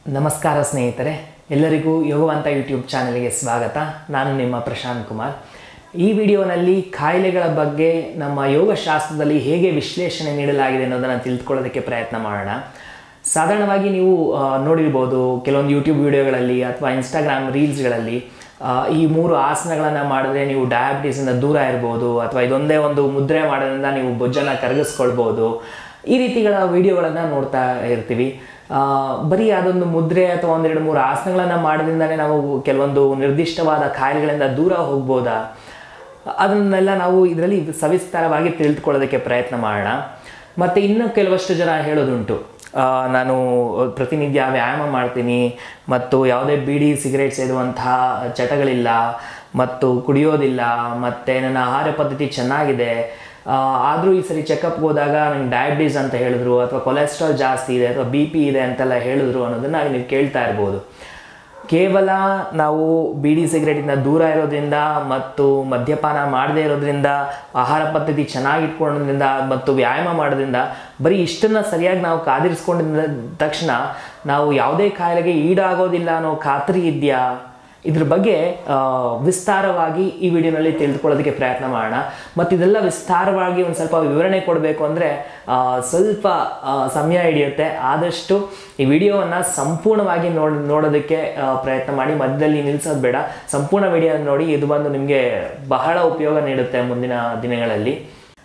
ನಮಸ್ಕಾರ ಸ್ನೇಹಿತರೆ ಎಲ್ಲರಿಗೂ ಯೋಗವಂತ ಯೂಟ್ಯೂಬ್ ಚಾನಲ್ಗೆ ಸ್ವಾಗತ ನಾನು ನಿಮ್ಮ ಪ್ರಶಾಂತ್ ಕುಮಾರ್ ಈ ವಿಡಿಯೋನಲ್ಲಿ ಕಾಯಿಲೆಗಳ ಬಗ್ಗೆ ನಮ್ಮ ಯೋಗಶಾಸ್ತ್ರದಲ್ಲಿ ಹೇಗೆ ವಿಶ್ಲೇಷಣೆ ನೀಡಲಾಗಿದೆ ಅನ್ನೋದನ್ನು ತಿಳ್ಕೊಳ್ಳೋದಕ್ಕೆ ಪ್ರಯತ್ನ ಮಾಡೋಣ ಸಾಧಾರಣವಾಗಿ ನೀವು ಆ, ನೋಡಿರ್ಬೋದು ಕೆಲವೊಂದು ಯೂಟ್ಯೂಬ್ ವಿಡಿಯೋಗಳಲ್ಲಿ ಅಥವಾ ಇನ್ಸ್ಟಾಗ್ರಾಮ್ ರೀಲ್ಸ್ಗಳಲ್ಲಿ ಆ, ಈ ಮೂರು ಆಸನಗಳನ್ನು ಮಾಡಿದ್ರೆ ನೀವು ಡಯಾಬಿಟೀಸಿಂದ ದೂರ ಇರ್ಬೋದು ಅಥವಾ ಇದೊಂದೇ ಒಂದು ಮುದ್ರೆ ಮಾಡೋದ್ರಿಂದ ನೀವು ಬೊಜ್ಜನ್ನು ಕರಗಿಸ್ಕೊಳ್ಬೋದು ಈ ರೀತಿಗಳ ವಿಡಿಯೋಗಳನ್ನು ನೋಡ್ತಾ ಇರ್ತೀವಿ ಆ, ಬರೀ ಅದೊಂದು ಮುದ್ರೆ ಅಥವಾ ಒಂದೆರಡು ಮೂರು ಆಸನಗಳನ್ನು ಮಾಡೋದ್ರಿಂದನೇ ನಾವು ಕೆಲವೊಂದು ನಿರ್ದಿಷ್ಟವಾದ ಕಾಯಿಲೆಗಳಿಂದ ದೂರ ಹೋಗ್ಬೋದಾ ಅದನ್ನೆಲ್ಲ ನಾವು ಇದರಲ್ಲಿ ಸವಿಸ್ತಾರವಾಗಿ ತಿಳಿದುಕೊಳ್ಳೋದಕ್ಕೆ ಪ್ರಯತ್ನ ಮಾಡೋಣ ಮತ್ತು ಇನ್ನೂ ಕೆಲವಷ್ಟು ಜನ ಹೇಳೋದುಂಟು ಆ, ನಾನು ಪ್ರತಿನಿತ್ಯ ವ್ಯಾಯಾಮ ಮಾಡ್ತೀನಿ ಮತ್ತು ಯಾವುದೇ ಬೀಡಿ ಸಿಗರೇಟ್ ಸೇದುವಂತಹ ಚಟಗಳಿಲ್ಲ ಮತ್ತು ಕುಡಿಯೋದಿಲ್ಲ ಮತ್ತು ನನ್ನ ಆಹಾರ ಪದ್ಧತಿ ಚೆನ್ನಾಗಿದೆ ಆದರೂ ಈ ಸರಿ ಚೆಕಪ್ಗೆ ಹೋದಾಗ ನಂಗೆ ಡಯಾಬಿಟೀಸ್ ಅಂತ ಹೇಳಿದ್ರು ಅಥವಾ ಕೊಲೆಸ್ಟ್ರಾಲ್ ಜಾಸ್ತಿ ಇದೆ ಅಥವಾ ಬಿ ಪಿ ಇದೆ ಅಂತೆಲ್ಲ ಹೇಳಿದ್ರು ಅನ್ನೋದನ್ನು ನೀವು ಕೇಳ್ತಾ ಇರ್ಬೋದು ಕೇವಲ ನಾವು ಬೀಡಿ ಸಿಗರೇಟಿಂದ ದೂರ ಇರೋದ್ರಿಂದ ಮತ್ತು ಮದ್ಯಪಾನ ಮಾಡದೇ ಇರೋದ್ರಿಂದ ಆಹಾರ ಪದ್ಧತಿ ಚೆನ್ನಾಗಿ ಇಟ್ಕೊಳ್ಳೋದ್ರಿಂದ ಮತ್ತು ವ್ಯಾಯಾಮ ಮಾಡೋದ್ರಿಂದ ಬರೀ ಇಷ್ಟನ್ನು ಸರಿಯಾಗಿ ನಾವು ಕಾದಿರಿಸ್ಕೊಂಡಿದ್ದ ತಕ್ಷಣ ನಾವು ಯಾವುದೇ ಕಾಯಿಲೆಗೆ ಈಡಾಗೋದಿಲ್ಲ ಅನ್ನೋ ಖಾತ್ರಿ ಇದೆಯಾ ಇದ್ರ ಬಗ್ಗೆ ಆ, ವಿಸ್ತಾರವಾಗಿ ಈ ವಿಡಿಯೋನಲ್ಲಿ ತಿಳಿದುಕೊಳ್ಳೋದಕ್ಕೆ ಪ್ರಯತ್ನ ಮಾಡೋಣ ಮತ್ತು ಇದೆಲ್ಲ ವಿಸ್ತಾರವಾಗಿ ಒಂದು ಸ್ವಲ್ಪ ವಿವರಣೆ ಕೊಡಬೇಕು ಅಂದರೆ ಸ್ವಲ್ಪ ಆ, ಸಮಯ ಹಿಡಿಯುತ್ತೆ ಆದಷ್ಟು ಈ ವಿಡಿಯೋವನ್ನು ಸಂಪೂರ್ಣವಾಗಿ ನೋಡ್ ನೋಡೋದಕ್ಕೆ ಆ, ಪ್ರಯತ್ನ ಮಾಡಿ ಮಧ್ಯದಲ್ಲಿ ನಿಲ್ಲಿಸೋದು ಬೇಡ ಸಂಪೂರ್ಣ ವಿಡಿಯೋ ನೋಡಿ ಇದು ಬಂದು ನಿಮಗೆ ಬಹಳ ಉಪಯೋಗ ನೀಡುತ್ತೆ ಮುಂದಿನ ದಿನಗಳಲ್ಲಿ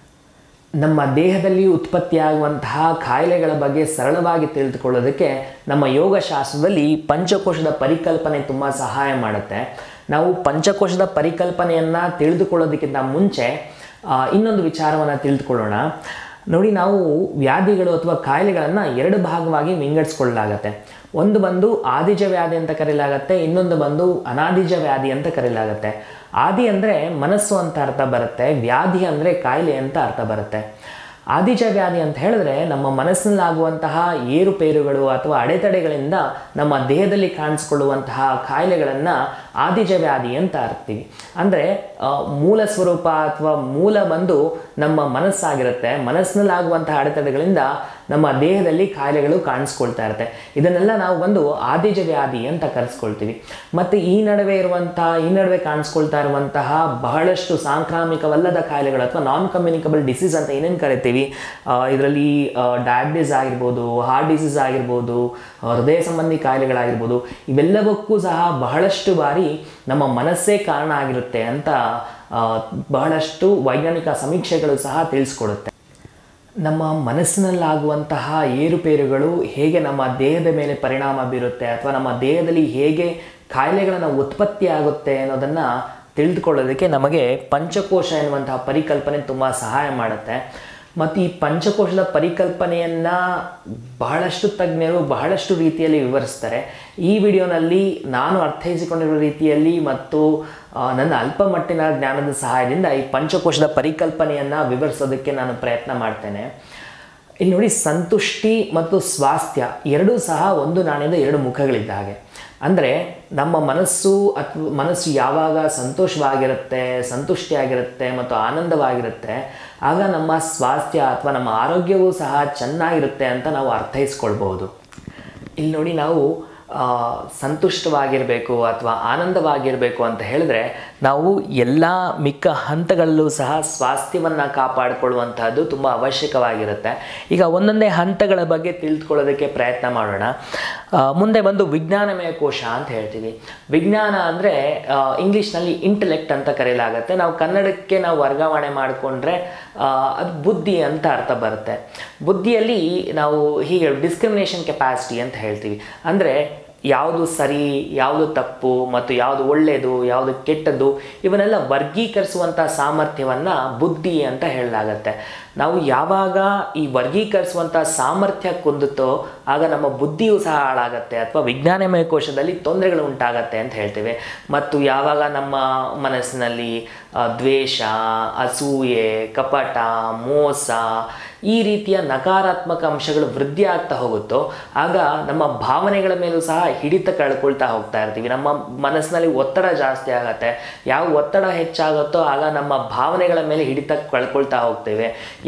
ನಮ್ಮ ದೇಹದಲ್ಲಿ ಉತ್ಪತ್ತಿಯಾಗುವಂತಹ ಕಾಯಿಲೆಗಳ ಬಗ್ಗೆ ಸರಳವಾಗಿ ತಿಳಿದುಕೊಳ್ಳೋದಕ್ಕೆ ನಮ್ಮ ಯೋಗಶಾಸ್ತ್ರದಲ್ಲಿ ಪಂಚಕೋಶದ ಪರಿಕಲ್ಪನೆ ತುಂಬ ಸಹಾಯ ಮಾಡುತ್ತೆ ನಾವು ಪಂಚಕೋಶದ ಪರಿಕಲ್ಪನೆಯನ್ನು ತಿಳಿದುಕೊಳ್ಳೋದಕ್ಕಿಂತ ಮುಂಚೆ ಆ, ಇನ್ನೊಂದು ವಿಚಾರವನ್ನು ತಿಳಿದುಕೊಳ್ಳೋಣ ನೋಡಿ ನಾವು ವ್ಯಾಧಿಗಳು ಅಥವಾ ಕಾಯಿಲೆಗಳನ್ನು ಎರಡು ಭಾಗವಾಗಿ ವಿಂಗಡಿಸ್ಕೊಳ್ಳಲಾಗತ್ತೆ ಒಂದು ಬಂದು ಆದಿಜ ವ್ಯಾಧಿ ಅಂತ ಕರೆಯಲಾಗತ್ತೆ ಇನ್ನೊಂದು ಬಂದು ಅನಾದಿಜ ವ್ಯಾಧಿ ಅಂತ ಕರೆಯಲಾಗತ್ತೆ ಆದಿ ಅಂದರೆ ಮನಸ್ಸು ಅಂತ ಅರ್ಥ ಬರುತ್ತೆ ವ್ಯಾಧಿ ಅಂದರೆ ಕಾಯಿಲೆ ಅಂತ ಅರ್ಥ ಬರುತ್ತೆ ಆದಿಜ ವ್ಯಾಧಿ ಅಂತ ಹೇಳಿದ್ರೆ ನಮ್ಮ ಮನಸ್ಸಿನಲ್ಲಾಗುವಂತಹ ಏರುಪೇರುಗಳು ಅಥವಾ ಅಡೆತಡೆಗಳಿಂದ ನಮ್ಮ ದೇಹದಲ್ಲಿ ಕಾಣಿಸ್ಕೊಳ್ಳುವಂತಹ ಕಾಯಿಲೆಗಳನ್ನು ಆದಿಜ ವ್ಯಾಧಿ ಅಂತ ಅರ್ತೀವಿ ಅಂದರೆ ಆ, ಮೂಲ ಸ್ವರೂಪ ಅಥವಾ ಮೂಲ ಬಂದು ನಮ್ಮ ಮನಸ್ಸಾಗಿರುತ್ತೆ ಮನಸ್ಸಿನಲ್ಲಾಗುವಂತಹ ಅಡೆತಡೆಗಳಿಂದ ನಮ್ಮ ದೇಹದಲ್ಲಿ ಕಾಯಿಲೆಗಳು ಕಾಣಿಸ್ಕೊಳ್ತಾ ಇರುತ್ತೆ ಇದನ್ನೆಲ್ಲ ನಾವು ಒಂದು ಆದಿಜ ವ್ಯಾಧಿ ಅಂತ ಕರೆಸ್ಕೊಳ್ತೀವಿ ಮತ್ತು ಈ ನಡುವೆ ಇರುವಂತಹ ಈ ನಡುವೆ ಕಾಣಿಸ್ಕೊಳ್ತಾ ಇರುವಂತಹ ಬಹಳಷ್ಟು ಸಾಂಕ್ರಾಮಿಕವಲ್ಲದ ಕಾಯಿಲೆಗಳು ಅಥವಾ ನಾನ್ ಕಮ್ಯುನಿಕಬಲ್ ಡಿಸೀಸ್ ಅಂತ ಏನೇನು ಕರಿತೀವಿ ಇದರಲ್ಲಿ ಡಯಾಬಿಟಿಸ್ ಆಗಿರ್ಬೋದು ಹಾರ್ಟ್ ಡಿಸೀಸ್ ಆಗಿರ್ಬೋದು ಆ, ಹೃದಯ ಸಂಬಂಧಿ ಕಾಯಿಲೆಗಳಾಗಿರ್ಬೋದು ಇವೆಲ್ಲವಕ್ಕೂ ಸಹ ಬಹಳಷ್ಟು ಬಾರಿ ನಮ್ಮ ಮನಸ್ಸೇ ಕಾರಣ ಆಗಿರುತ್ತೆ ಅಂತ ಆ, ಬಹಳಷ್ಟು ವೈಜ್ಞಾನಿಕ ಸಮೀಕ್ಷೆಗಳು ಸಹ ತಿಳಿಸ್ಕೊಡುತ್ತೆ ನಮ್ಮ ಮನಸ್ಸಿನಲ್ಲಾಗುವಂತಹ ಏರುಪೇರುಗಳು ಹೇಗೆ ನಮ್ಮ ದೇಹದ ಮೇಲೆ ಪರಿಣಾಮ ಬೀರುತ್ತೆ ಅಥವಾ ನಮ್ಮ ದೇಹದಲ್ಲಿ ಹೇಗೆ ಕಾಯಿಲೆಗಳನ್ನು ಉತ್ಪತ್ತಿ ಆಗುತ್ತೆ ಅನ್ನೋದನ್ನು ತಿಳಿದುಕೊಳ್ಳೋದಕ್ಕೆ ನಮಗೆ ಪಂಚಕೋಶ ಎನ್ನುವಂತಹ ಪರಿಕಲ್ಪನೆ ತುಂಬ ಸಹಾಯ ಮಾಡುತ್ತೆ ಮತ್ತು ಈ ಪಂಚಕೋಶದ ಪರಿಕಲ್ಪನೆಯನ್ನು ಬಹಳಷ್ಟು ತಜ್ಞರು ಬಹಳಷ್ಟು ರೀತಿಯಲ್ಲಿ ವಿವರಿಸ್ತಾರೆ ಈ ವಿಡಿಯೋನಲ್ಲಿ ನಾನು ಅರ್ಥೈಸಿಕೊಂಡಿರುವ ರೀತಿಯಲ್ಲಿ ಮತ್ತು ಆ, ನನ್ನ ಅಲ್ಪ ಮಟ್ಟಿನ ಜ್ಞಾನದ ಸಹಾಯದಿಂದ ಈ ಪಂಚಕೋಶದ ಪರಿಕಲ್ಪನೆಯನ್ನು ವಿವರಿಸೋದಕ್ಕೆ ನಾನು ಪ್ರಯತ್ನ ಮಾಡ್ತೇನೆ ಇಲ್ಲಿ ನೋಡಿ ಸಂತುಷ್ಟಿ ಮತ್ತು ಸ್ವಾಸ್ಥ್ಯ ಎರಡೂ ಸಹ ಒಂದು ನಾಣ್ಯದ ಎರಡು ಮುಖಗಳಿದ್ದ ಹಾಗೆ ಅಂದರೆ ನಮ್ಮ ಮನಸ್ಸು ಅಥವಾ ಮನಸ್ಸು ಯಾವಾಗ ಸಂತೋಷವಾಗಿರುತ್ತೆ ಸಂತುಷ್ಟಿಯಾಗಿರುತ್ತೆ ಮತ್ತು ಆನಂದವಾಗಿರುತ್ತೆ ಆಗ ನಮ್ಮ ಸ್ವಾಸ್ಥ್ಯ ಅಥವಾ ನಮ್ಮ ಆರೋಗ್ಯವೂ ಸಹ ಚೆನ್ನಾಗಿರುತ್ತೆ ಅಂತ ನಾವು ಅರ್ಥೈಸ್ಕೊಳ್ಬೋದು ಇಲ್ಲಿ ನೋಡಿ ನಾವು ಆ, ಸಂತುಷ್ಟವಾಗಿರಬೇಕು ಅಥವಾ ಆನಂದವಾಗಿರಬೇಕು ಅಂತ ಹೇಳಿದ್ರೆ ನಾವು ಎಲ್ಲ ಮಿಕ್ಕ ಹಂತಗಳಲ್ಲೂ ಸಹ ಸ್ವಾಸ್ಥ್ಯವನ್ನು ಕಾಪಾಡಿಕೊಳ್ಳುವಂತಹದ್ದು ತುಂಬ ಅವಶ್ಯಕವಾಗಿರುತ್ತೆ ಈಗ ಒಂದೊಂದೇ ಹಂತಗಳ ಬಗ್ಗೆ ತಿಳಿದುಕೊಳ್ಳೋದಕ್ಕೆ ಪ್ರಯತ್ನ ಮಾಡೋಣ ಆ, ಮುಂದೆ ಬಂದು ವಿಜ್ಞಾನಮಯ ಕೋಶ ಅಂತ ಹೇಳ್ತೀವಿ ವಿಜ್ಞಾನ ಅಂದರೆ ಇಂಗ್ಲೀಷ್ನಲ್ಲಿ ಇಂಟೆಲೆಕ್ಟ್ ಅಂತ ಕರೆಯಲಾಗುತ್ತೆ ನಾವು ಕನ್ನಡಕ್ಕೆ ನಾವು ವರ್ಗಾವಣೆ ಮಾಡಿಕೊಂಡ್ರೆ ಅದು ಬುದ್ಧಿ ಅಂತ ಅರ್ಥ ಬರುತ್ತೆ ಬುದ್ಧಿಯಲ್ಲಿ ನಾವು ಹೀಗೆ ಡಿಸ್ಕ್ರಿಮಿನೇಷನ್ ಕೆಪಾಸಿಟಿ ಅಂತ ಹೇಳ್ತೀವಿ ಅಂದರೆ ಯಾವುದು ಸರಿ ಯಾವುದು ತಪ್ಪು ಮತ್ತು ಯಾವುದು ಒಳ್ಳೆಯದು ಯಾವುದು ಕೆಟ್ಟದ್ದು ಇವನ್ನೆಲ್ಲ ವರ್ಗೀಕರಿಸುವಂಥ ಸಾಮರ್ಥ್ಯವನ್ನು ಬುದ್ಧಿ ಅಂತ ಹೇಳಲಾಗತ್ತೆ ನಾವು ಯಾವಾಗ ಈ ವರ್ಗೀಕರಿಸುವಂಥ ಸಾಮರ್ಥ್ಯ ಕುಂದುತ್ತೋ ಆಗ ನಮ್ಮ ಬುದ್ಧಿಯೂ ಸಹ ಹಾಳಾಗತ್ತೆ ಅಥವಾ ವಿಜ್ಞಾನಮಯ ಕೋಶದಲ್ಲಿ ತೊಂದರೆಗಳು ಉಂಟಾಗತ್ತೆ ಅಂತ ಹೇಳ್ತೇವೆ ಮತ್ತು ಯಾವಾಗ ನಮ್ಮ ಮನಸ್ಸಿನಲ್ಲಿ ಆ, ದ್ವೇಷ ಅಸೂಯೆ ಕಪಟ ಮೋಸ ಈ ರೀತಿಯ ನಕಾರಾತ್ಮಕ ಅಂಶಗಳು ವೃದ್ಧಿ ಆಗ್ತಾ ಹೋಗುತ್ತೋ ಆಗ ನಮ್ಮ ಭಾವನೆಗಳ ಮೇಲೂ ಸಹ ಹಿಡಿತ ಕಳ್ಕೊಳ್ತಾ ಹೋಗ್ತಾ ಇರ್ತೀವಿ ನಮ್ಮ ಮನಸ್ಸಿನಲ್ಲಿ ಒತ್ತಡ ಜಾಸ್ತಿ ಆಗತ್ತೆ ಯಾವ ಒತ್ತಡ ಹೆಚ್ಚಾಗುತ್ತೋ ಆಗ ನಮ್ಮ ಭಾವನೆಗಳ ಮೇಲೆ ಹಿಡಿತ ಕಳ್ಕೊಳ್ತಾ ಹೋಗ್ತೇವೆ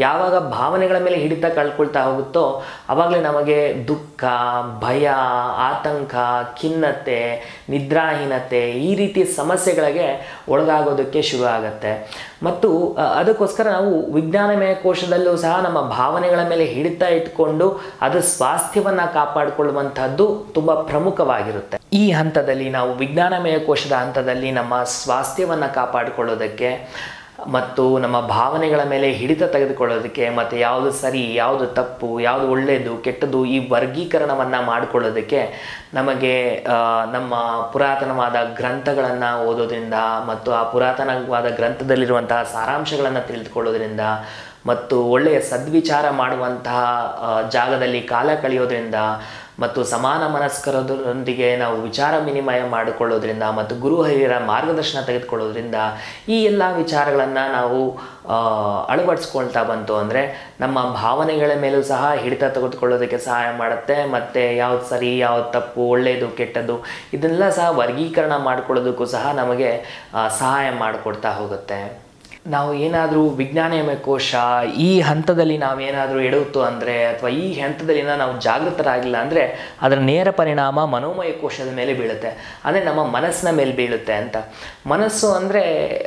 ಯಾವಾಗ ಭಾವನೆಗಳ ಮೇಲೆ ಹಿಡಿತ ಕಳ್ಕೊಳ್ತಾ ಹೋಗುತ್ತೋ ಆವಾಗಲೇ ನಮಗೆ ದುಃಖ ಭಯ ಆತಂಕ ಖಿನ್ನತೆ ನಿದ್ರಾಹೀನತೆ ಈ ರೀತಿ ಸಮಸ್ಯೆಗಳಿಗೆ ಒಳಗಾಗೋದಕ್ಕೆ ಶುರು ಆಗುತ್ತೆ ಮತ್ತು ಅ, ಅದಕ್ಕೋಸ್ಕರ ನಾವು ವಿಜ್ಞಾನಮಯ ಕೋಶದಲ್ಲೂ ಸಹ ನಮ್ಮ ಭಾವನೆಗಳ ಮೇಲೆ ಹಿಡಿತ ಇಟ್ಕೊಂಡು ಅದರ ಸ್ವಾಸ್ಥ್ಯವನ್ನು ಕಾಪಾಡಿಕೊಳ್ಳುವಂತಹದ್ದು ತುಂಬ ಪ್ರಮುಖವಾಗಿರುತ್ತೆ ಈ ಹಂತದಲ್ಲಿ ನಾವು ವಿಜ್ಞಾನಮಯ ಕೋಶದ ಹಂತದಲ್ಲಿ ನಮ್ಮ ಸ್ವಾಸ್ಥ್ಯವನ್ನು ಕಾಪಾಡಿಕೊಳ್ಳೋದಕ್ಕೆ ಮತ್ತು ನಮ್ಮ ಭಾವನೆಗಳ ಮೇಲೆ ಹಿಡಿತ ತೆಗೆದುಕೊಳ್ಳೋದಕ್ಕೆ ಮತ್ತು ಯಾವುದು ಸರಿ ಯಾವುದು ತಪ್ಪು ಯಾವುದು ಒಳ್ಳೆಯದು ಕೆಟ್ಟದ್ದು ಈ ವರ್ಗೀಕರಣವನ್ನು ಮಾಡಿಕೊಳ್ಳೋದಕ್ಕೆ ನಮಗೆ ಆ, ನಮ್ಮ ಪುರಾತನವಾದ ಗ್ರಂಥಗಳನ್ನು ಓದೋದ್ರಿಂದ ಮತ್ತು ಆ ಪುರಾತನವಾದ ಗ್ರಂಥದಲ್ಲಿರುವಂತಹ ಸಾರಾಂಶಗಳನ್ನು ತಿಳಿದುಕೊಳ್ಳೋದ್ರಿಂದ ಮತ್ತು ಒಳ್ಳೆಯ ಸದ್ವಿಚಾರ ಮಾಡುವಂತಹ ಆ, ಜಾಗದಲ್ಲಿ ಕಾಲ ಕಳೆಯೋದ್ರಿಂದ ಮತ್ತು ಸಮಾನ ಮನಸ್ಕರದೊಂದಿಗೆ ನಾವು ವಿಚಾರ ವಿನಿಮಯ ಮಾಡಿಕೊಳ್ಳೋದ್ರಿಂದ ಮತ್ತು ಗುರು ಹಿರಿಯರ ಮಾರ್ಗದರ್ಶನ ತೆಗೆದುಕೊಳ್ಳೋದ್ರಿಂದ ಈ ಎಲ್ಲ ವಿಚಾರಗಳನ್ನು ನಾವು ಆ, ಅಳವಡಿಸ್ಕೊಳ್ತಾ ಬಂತು ಅಂದರೆ ನಮ್ಮ ಭಾವನೆಗಳ ಮೇಲೂ ಸಹ ಹಿಡಿತ ತೆಗೆದುಕೊಳ್ಳೋದಕ್ಕೆ ಸಹಾಯ ಮಾಡುತ್ತೆ ಮತ್ತು ಯಾವ್ದು ಸರಿ ಯಾವ್ದು ತಪ್ಪು ಒಳ್ಳೆಯದು ಕೆಟ್ಟದ್ದು ಇದನ್ನೆಲ್ಲ ಸಹ ವರ್ಗೀಕರಣ ಮಾಡ್ಕೊಳ್ಳೋದಕ್ಕೂ ಸಹ ನಮಗೆ ಆ, ಸಹಾಯ ಮಾಡಿಕೊಡ್ತಾ ಹೋಗುತ್ತೆ ನಾವು ಏನಾದರೂ ವಿಜ್ಞಾನಮಯ ಕೋಶ ಈ ಹಂತದಲ್ಲಿ ನಾವೇನಾದರೂ ಎಡುತ್ತು ಅಂದರೆ ಅಥವಾ ಈ ಹಂತದಲ್ಲಿ ನಾವು ಜಾಗೃತರಾಗಿಲ್ಲ ಅಂದರೆ ಅದರ ನೇರ ಪರಿಣಾಮ ಮನೋಮಯ ಕೋಶದ ಮೇಲೆ ಬೀಳುತ್ತೆ ಅಂದರೆ ನಮ್ಮ ಮನಸ್ಸಿನ ಮೇಲೆ ಬೀಳುತ್ತೆ ಅಂತ ಮನಸ್ಸು ಅಂದರೆ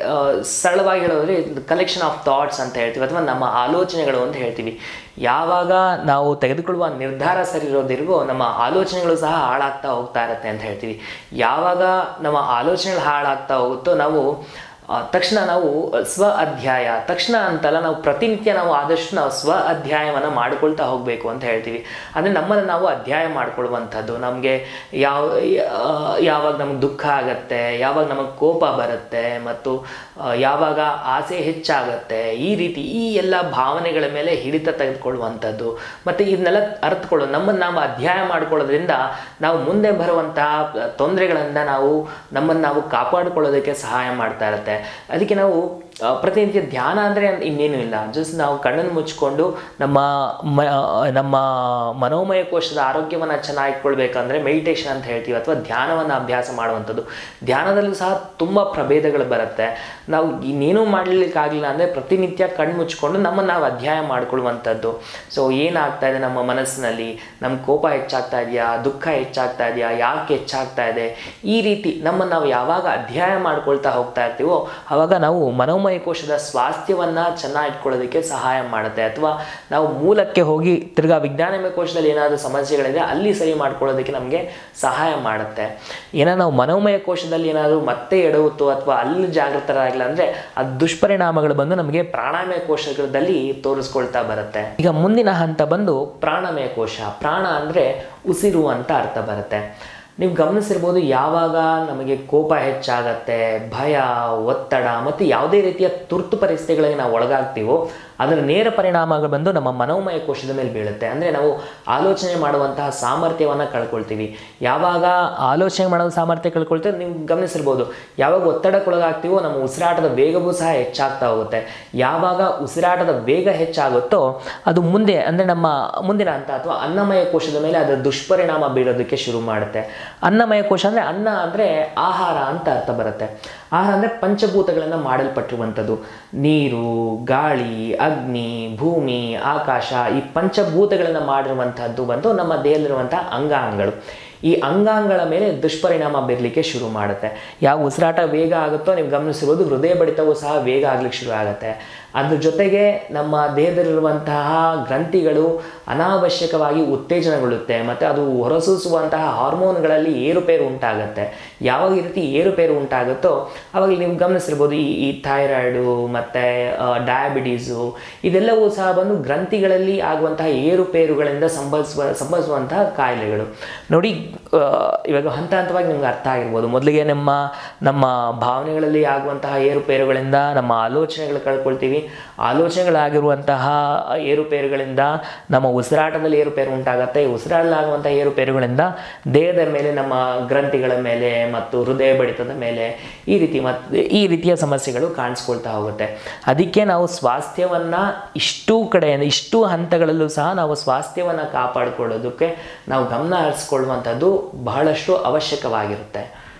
ಸರಳವಾಗಿ ಹೇಳೋದ್ರೆ ಕಲೆಕ್ಷನ್ ಆಫ್ ಥಾಟ್ಸ್ ಅಂತ ಹೇಳ್ತೀವಿ ಅಥವಾ ನಮ್ಮ ಆಲೋಚನೆಗಳು ಅಂತ ಹೇಳ್ತೀವಿ ಯಾವಾಗ ನಾವು ತೆಗೆದುಕೊಳ್ಳುವ ನಿರ್ಧಾರ ಸರಿ ಇರೋದಿರ್ಗೋ ನಮ್ಮ ಆಲೋಚನೆಗಳು ಸಹ ಹಾಳಾಗ್ತಾ ಹೋಗ್ತಾ ಇರುತ್ತೆ ಅಂತ ಹೇಳ್ತೀವಿ ಯಾವಾಗ ನಮ್ಮ ಆಲೋಚನೆಗಳು ಹಾಳಾಗ್ತಾ ಹೋಗುತ್ತೋ ನಾವು ಆ, ತಕ್ಷಣ ನಾವು ಸ್ವ ಅಧ್ಯಾಯ ತಕ್ಷಣ ಅಂತಲ್ಲ ನಾವು ಪ್ರತಿನಿತ್ಯ ನಾವು ಆದಷ್ಟು ನಾವು ಸ್ವ ಅಧ್ಯಾಯವನ್ನು ಮಾಡಿಕೊಳ್ತಾ ಹೋಗಬೇಕು ಅಂತ ಹೇಳ್ತೀವಿ ಅಂದರೆ ನಮ್ಮನ್ನು ನಾವು ಅಧ್ಯಾಯ ಮಾಡ್ಕೊಳ್ಳುವಂಥದ್ದು ನಮಗೆ ಯಾವ ಆ, ಯಾವಾಗ ನಮಗೆ ದುಃಖ ಆಗತ್ತೆ ಯಾವಾಗ ನಮಗೆ ಕೋಪ ಬರುತ್ತೆ ಮತ್ತು ಆ, ಯಾವಾಗ ಆಸೆ ಹೆಚ್ಚಾಗತ್ತೆ ಈ ರೀತಿ ಈ ಎಲ್ಲ ಭಾವನೆಗಳ ಮೇಲೆ ಹಿಡಿತ ತೆಗೆದುಕೊಳ್ಳುವಂಥದ್ದು ಮತ್ತು ಇದನ್ನೆಲ್ಲ ಅರ್ಥಕೊಳ್ಳೋದು ನಮ್ಮನ್ನು ನಾವು ಅಧ್ಯಾಯ ಮಾಡ್ಕೊಳ್ಳೋದ್ರಿಂದ ನಾವು ಮುಂದೆ ಬರುವಂತಹ ತೊಂದರೆಗಳಿಂದ ನಾವು ನಮ್ಮನ್ನು ನಾವು ಕಾಪಾಡಿಕೊಳ್ಳೋದಕ್ಕೆ ಸಹಾಯ ಮಾಡ್ತಾ ಇರುತ್ತೆ ಅದಕ್ಕೆ ನಾವು ಆ, ಪ್ರತಿನಿತ್ಯ ಧ್ಯಾನ ಅಂದರೆ ಇನ್ನೇನು ಇಲ್ಲ ಜಸ್ಟ್ ನಾವು ಕಣ್ಣನ್ನು ಮುಚ್ಕೊಂಡು ನಮ್ಮ ಮ ನಮ್ಮ ಮನೋಮಯ ಕೋಶದ ಆರೋಗ್ಯವನ್ನು ಚೆನ್ನಾಗಿಟ್ಕೊಳ್ಬೇಕಂದ್ರೆ ಮೆಡಿಟೇಷನ್ ಅಂತ ಹೇಳ್ತೀವಿ ಅಥವಾ ಧ್ಯಾನವನ್ನು ಅಭ್ಯಾಸ ಮಾಡುವಂಥದ್ದು ಧ್ಯಾನದಲ್ಲೂ ಸಹ ತುಂಬ ಪ್ರಭೇದಗಳು ಬರುತ್ತೆ ನಾವು ಇನ್ನೇನೂ ಮಾಡಲಿಕ್ಕಾಗಲಿಲ್ಲ ಅಂದರೆ ಪ್ರತಿನಿತ್ಯ ಕಣ್ಣು ಮುಚ್ಕೊಂಡು ನಮ್ಮನ್ನು ನಾವು ಅಧ್ಯಾಯ ಮಾಡ್ಕೊಳ್ಳುವಂಥದ್ದು ಸೊ ಏನಾಗ್ತಾ ಇದೆ ನಮ್ಮ ಮನಸ್ಸಿನಲ್ಲಿ ನಮ್ಮ ಕೋಪ ಹೆಚ್ಚಾಗ್ತಾ ಇದೆಯಾ ದುಃಖ ಹೆಚ್ಚಾಗ್ತಾ ಇದೆಯಾ ಯಾಕೆ ಹೆಚ್ಚಾಗ್ತಾ ಇದೆ ಈ ರೀತಿ ನಮ್ಮನ್ನು ನಾವು ಯಾವಾಗ ಅಧ್ಯಾಯ ಮಾಡ್ಕೊಳ್ತಾ ಹೋಗ್ತಾ ಇರ್ತೀವೋ ಆವಾಗ ನಾವು ಮನೋಮಯ ಕೋಶದ ಸ್ವಾಸ್ಥ್ಯವನ್ನು ಚೆನ್ನಾಗಿ ಇಟ್ಕೊಳ್ಳೋದಕ್ಕೆ ಸಹಾಯ ಮಾಡುತ್ತೆ ಅಥವಾ ನಾವು ಮೂಲಕ್ಕೆ ಹೋಗಿ ತಿರ್ಗಾ ವಿಜ್ಞಾನಮಯ ಕೋಶದಲ್ಲಿ ಏನಾದರೂ ಸಮಸ್ಯೆಗಳಿದೆ ಅಲ್ಲಿ ಸರಿ ಮಾಡ್ಕೊಳ್ಳೋದಕ್ಕೆ ನಮಗೆ ಸಹಾಯ ಮಾಡುತ್ತೆ ಏನೋ ನಾವು ಮನೋಮಯ ಕೋಶದಲ್ಲಿ ಏನಾದರೂ ಮತ್ತೆ ಎಡವುತ್ತು ಅಥವಾ ಅಲ್ಲಿ ಜಾಗೃತರಾಗಿಲ್ಲ ಅಂದರೆ ಅದು ದುಷ್ಪರಿಣಾಮಗಳು ಬಂದು ನಮಗೆ ಪ್ರಾಣಾಮಯ ಕೋಶದಲ್ಲಿ ತೋರಿಸ್ಕೊಳ್ತಾ ಬರುತ್ತೆ ಈಗ ಮುಂದಿನ ಹಂತ ಬಂದು ಪ್ರಾಣಮಯ ಕೋಶ ಪ್ರಾಣ ಅಂದರೆ ಉಸಿರು ಅಂತ ಅರ್ಥ ಬರುತ್ತೆ ನೀವು ಗಮನಿಸಿರ್ಬೋದು ಯಾವಾಗ ನಮಗೆ ಕೋಪ ಹೆಚ್ಚಾಗತ್ತೆ ಭಯ ಒತ್ತಡ ಮತ್ತು ಯಾವುದೇ ರೀತಿಯ ತುರ್ತು ಪರಿಸ್ಥಿತಿಗಳಿಗೆ ನಾವು ಒಳಗಾಗ್ತೀವೋ ಅದರ ನೇರ ಪರಿಣಾಮಗಳು ಬಂದು ನಮ್ಮ ಮನೋಮಯ ಕೋಶದ ಮೇಲೆ ಬೀಳುತ್ತೆ ಅಂದರೆ ನಾವು ಆಲೋಚನೆ ಮಾಡುವಂತಹ ಸಾಮರ್ಥ್ಯವನ್ನು ಕಳ್ಕೊಳ್ತೀವಿ ಯಾವಾಗ ಆಲೋಚನೆ ಮಾಡೋ ಸಾಮರ್ಥ್ಯ ಕಳ್ಕೊಳ್ತೇವೆ ನೀವು ಗಮನಿಸಿರ್ಬೋದು ಯಾವಾಗ ಒತ್ತಡಕ್ಕೊಳಗಾಗ್ತೀವೋ ನಮ್ಮ ಉಸಿರಾಟದ ವೇಗವೂ ಸಹ ಹೆಚ್ಚಾಗ್ತಾ ಹೋಗುತ್ತೆ ಯಾವಾಗ ಉಸಿರಾಟದ ವೇಗ ಹೆಚ್ಚಾಗುತ್ತೋ ಅದು ಮುಂದೆ ಅಂದರೆ ನಮ್ಮ ಮುಂದಿನ ಹಂತ ಅಥವಾ ಅನ್ನಮಯ ಕೋಶದ ಮೇಲೆ ಅದರ ದುಷ್ಪರಿಣಾಮ ಬೀರೋದಕ್ಕೆ ಶುರು ಮಾಡುತ್ತೆ ಅನ್ನಮಯ ಕೋಶ ಅಂದರೆ ಅನ್ನ ಅಂದರೆ ಆಹಾರ ಅಂತ ಅರ್ಥ ಬರುತ್ತೆ ಆಹಾರ ಅಂದರೆ ಪಂಚಭೂತಗಳಿಂದ ಮಾಡಲ್ಪಟ್ಟಿರುವಂಥದ್ದು ನೀರು ಗಾಳಿ ಅಗ್ನಿ ಭೂಮಿ ಆಕಾಶ ಈ ಪಂಚಭೂತಗಳಿಂದ ಮಾಡಿರುವಂತಹದ್ದು ಬಂದು ನಮ್ಮ ದೇಹದಲ್ಲಿರುವಂತಹ ಅಂಗಾಂಗಗಳು ಈ ಅಂಗಾಂಗಗಳ ಮೇಲೆ ದುಷ್ಪರಿಣಾಮ ಬೀರಲಿಕ್ಕೆ ಶುರು ಮಾಡುತ್ತೆ ಯಾವ ಉಸಿರಾಟ ವೇಗ ಆಗುತ್ತೋ ನೀವು ಗಮನಿಸಿರ್ಬೋದು ಹೃದಯ ಬಡಿತವೂ ಸಹ ವೇಗ ಆಗ್ಲಿಕ್ಕೆ ಶುರು ಆಗುತ್ತೆ ಅದ್ರ ಜೊತೆಗೆ ನಮ್ಮ ದೇಹದಲ್ಲಿರುವಂತಹ ಗ್ರಂಥಿಗಳು ಅನಾವಶ್ಯಕವಾಗಿ ಉತ್ತೇಜನಗೊಳ್ಳುತ್ತೆ ಮತ್ತು ಅದು ಹೊರಸೂಸುವಂತಹ ಹಾರ್ಮೋನ್ಗಳಲ್ಲಿ ಏರುಪೇರು ಉಂಟಾಗುತ್ತೆ ಯಾವಾಗ ಈ ರೀತಿ ಏರುಪೇರು ಉಂಟಾಗುತ್ತೋ ಅವಾಗ ನೀವು ಗಮನಿಸಿರ್ಬೋದು ಈ ಈ ಥೈರಾಯ್ಡು ಮತ್ತು ಡಯಾಬಿಟೀಸು ಇದೆಲ್ಲವೂ ಸಹ ಬಂದು ಗ್ರಂಥಿಗಳಲ್ಲಿ ಆಗುವಂತಹ ಏರುಪೇರುಗಳಿಂದ ಸಂಭವಿಸುವ ಸಂಭವಿಸುವಂತಹ ಕಾಯಿಲೆಗಳು ನೋಡಿ ಆ, ಇವಾಗ ಹಂತ ಹಂತವಾಗಿ ನಿಮ್ಗೆ ಅರ್ಥ ಆಗಿರ್ಬೋದು ಮೊದಲಿಗೆ ನಮ್ಮ ನಮ್ಮ ಭಾವನೆಗಳಲ್ಲಿ ಆಗುವಂತಹ ಏರುಪೇರುಗಳಿಂದ ನಮ್ಮ ಆಲೋಚನೆಗಳು ಕಳ್ಕೊಳ್ತೀವಿ ಆಲೋಚನೆಗಳಾಗಿರುವಂತಹ ಏರುಪೇರುಗಳಿಂದ ನಮ್ಮ ಉಸಿರಾಟದಲ್ಲಿ ಏರುಪೇರು ಉಂಟಾಗುತ್ತೆ ಈ ಉಸಿರಾಟಲಾಗುವಂತಹ ಏರುಪೇರುಗಳಿಂದ ದೇಹದ ಮೇಲೆ ನಮ್ಮ ಗ್ರಂಥಿಗಳ ಮೇಲೆ ಮತ್ತು ಹೃದಯ ಬಡಿತದ ಮೇಲೆ ಈ ರೀತಿ ಮತ್ತು ಈ ರೀತಿಯ ಸಮಸ್ಯೆಗಳು ಕಾಣಿಸ್ಕೊಳ್ತಾ ಹೋಗುತ್ತೆ ಅದಕ್ಕೆ ನಾವು ಸ್ವಾಸ್ಥ್ಯವನ್ನು ಇಷ್ಟೂ ಕಡೆಯಿಂದ ಇಷ್ಟು ಹಂತಗಳಲ್ಲೂ ಸಹ ನಾವು ಸ್ವಾಸ್ಥ್ಯವನ್ನು ಕಾಪಾಡಿಕೊಳ್ಳೋದಕ್ಕೆ ನಾವು ಗಮನ ಹರಿಸ್ಕೊಳ್ಳುವಂಥದ್ದು ಬಹಳಷ್ಟು ಅವಶ್ಯಕವಾಗಿರುತ್ತೆ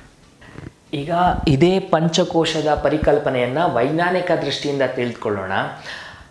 ಈಗ ಇದೇ ಪಂಚಕೋಶದ ಪರಿಕಲ್ಪನೆಯನ್ನು ವೈಜ್ಞಾನಿಕ ದೃಷ್ಟಿಯಿಂದ ತಿಳಿದುಕೊಳ್ಳೋಣ